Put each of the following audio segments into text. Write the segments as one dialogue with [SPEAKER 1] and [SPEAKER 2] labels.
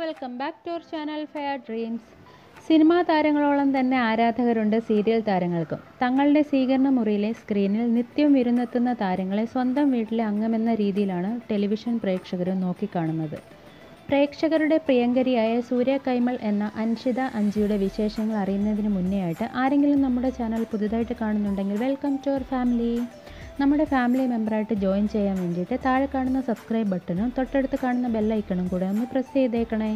[SPEAKER 1] welcome back to our channel Fair Dreams cinema താരങ്ങളോളം തന്നെ ആരാധകരുണ്ട് സീരിയൽ താരങ്ങൾക്കും തങ്ങളുടെ സ്വീകരണ മുറിയിലെ സ്ക്രീനിൽ നിത്യം വിരുന്നെത്തുന്ന താരങ്ങളെ സ്വന്തം വീട്ടിലെ അംഗമെന്ന രീതിയിലാണ് ടെലിവിഷൻ പ്രേക്ഷകരും നോക്കിക്കാണുന്നത് പ്രേക്ഷകരുടെ പ്രിയങ്കരിയായ സൂര്യ കൈമൾ എന്ന അൻഷിത അഞ്ചിയുടെ വിശേഷങ്ങൾ അറിയുന്നതിന് മുന്നേ ആയിട്ട് ആരെങ്കിലും നമ്മുടെ ചാനൽ പുതുതായിട്ട് കാണുന്നുണ്ടെങ്കിൽ വെൽക്കം ടു അവർ ഫാമിലി നമ്മുടെ ഫാമിലി മെമ്പറായിട്ട് ജോയിൻ ചെയ്യാൻ വേണ്ടിയിട്ട് താഴെ കാണുന്ന സബ്സ്ക്രൈബ് ബട്ടണും തൊട്ടടുത്ത് കാണുന്ന ബെല്ലൈക്കണും കൂടെ ഒന്ന് പ്രസ് ചെയ്തേക്കണേ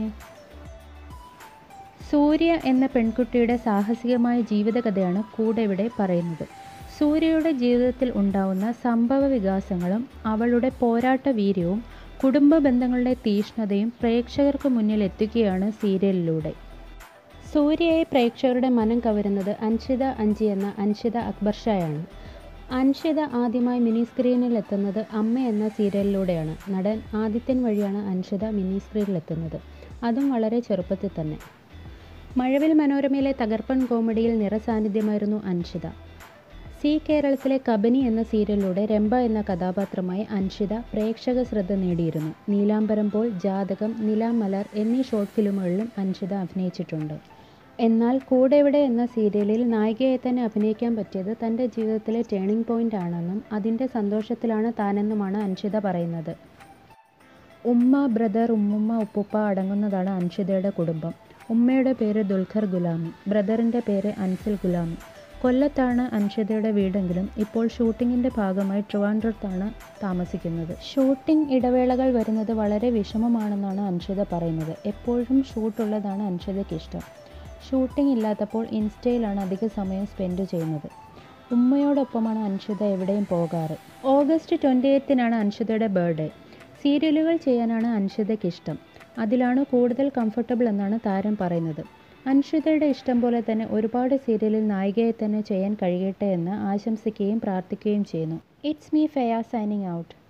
[SPEAKER 1] സൂര്യ എന്ന പെൺകുട്ടിയുടെ സാഹസികമായ ജീവിതകഥയാണ് കൂടെ ഇവിടെ പറയുന്നത് സൂര്യയുടെ ജീവിതത്തിൽ ഉണ്ടാവുന്ന സംഭവ വികാസങ്ങളും അവളുടെ പോരാട്ട വീര്യവും കുടുംബ ബന്ധങ്ങളുടെ തീഷ്ണതയും പ്രേക്ഷകർക്ക് മുന്നിൽ എത്തുകയാണ് സീരിയലിലൂടെ സൂര്യയെ പ്രേക്ഷകരുടെ മനം കവരുന്നത് അൻഷിത അഞ്ചി എന്ന അൻഷിത അക്ബർ ഷായാണ് അൻഷിത ആദ്യമായി മിനി സ്ക്രീനിൽ എത്തുന്നത് അമ്മ എന്ന സീരിയലിലൂടെയാണ് നടൻ ആദിത്യൻ വഴിയാണ് അൻഷിത മിനി സ്ക്രീനിലെത്തുന്നത് അതും വളരെ ചെറുപ്പത്തിൽ തന്നെ മഴവിൽ മനോരമയിലെ തകർപ്പൻ കോമഡിയിൽ നിറസാന്നിധ്യമായിരുന്നു അൻഷിത സി കേരളത്തിലെ കബനി എന്ന സീരിയലിലൂടെ രംഭ എന്ന കഥാപാത്രമായി അൻഷിത പ്രേക്ഷക ശ്രദ്ധ നേടിയിരുന്നു നീലാംബരം പോൾ ജാതകം നിലാമലർ എന്നീ ഷോർട്ട് ഫിലിമുകളിലും അൻഷിത അഭിനയിച്ചിട്ടുണ്ട് എന്നാൽ കൂടെവിടെ എന്ന സീരിയലിൽ നായികയായി തന്നെ അഭിനയിക്കാൻ പറ്റിയത് തൻ്റെ ജീവിതത്തിലെ ടേണിംഗ് പോയിന്റ് ആണെന്നും അതിൻ്റെ സന്തോഷത്തിലാണ് താനെന്നുമാണ് അൻഷിത പറയുന്നത് ഉമ്മ ബ്രദർ ഉമ്മുമ്മ ഉപ്പുപ്പ അടങ്ങുന്നതാണ് അൻഷിതയുടെ കുടുംബം ഉമ്മയുടെ പേര് ദുൽഖർ ഗുലാമി ബ്രദറിൻ്റെ പേര് അൻസിൽ ഗുലാമി കൊല്ലത്താണ് അൻഷിതയുടെ വീടെങ്കിലും ഇപ്പോൾ ഷൂട്ടിങ്ങിൻ്റെ ഭാഗമായി ട്രിവാൻഡ്രത്താണ് താമസിക്കുന്നത് ഷൂട്ടിംഗ് ഇടവേളകൾ വരുന്നത് വളരെ വിഷമമാണെന്നാണ് അൻഷിത പറയുന്നത് എപ്പോഴും ഷൂട്ടുള്ളതാണ് അൻഷിതയ്ക്ക് ഇഷ്ടം ഷൂട്ടിംഗ് ഇല്ലാത്തപ്പോൾ ഇൻസ്റ്റയിലാണ് അധിക സമയം സ്പെൻഡ് ചെയ്യുന്നത് ഉമ്മയോടൊപ്പമാണ് അൻഷിത എവിടെയും പോകാറ് ഓഗസ്റ്റ് ട്വൻറ്റി എയ്ത്തിനാണ് അൻഷിതയുടെ ബർത്ത്ഡേ സീരിയലുകൾ ചെയ്യാനാണ് അൻഷിതയ്ക്ക് ഇഷ്ടം അതിലാണ് കൂടുതൽ കംഫർട്ടബിൾ എന്നാണ് താരം പറയുന്നത് അൻഷിതയുടെ ഇഷ്ടം പോലെ തന്നെ ഒരുപാട് സീരിയലിൽ നായികയെ തന്നെ ചെയ്യാൻ കഴിയട്ടെ എന്ന് ആശംസിക്കുകയും പ്രാർത്ഥിക്കുകയും ചെയ്യുന്നു it's me Faye signing out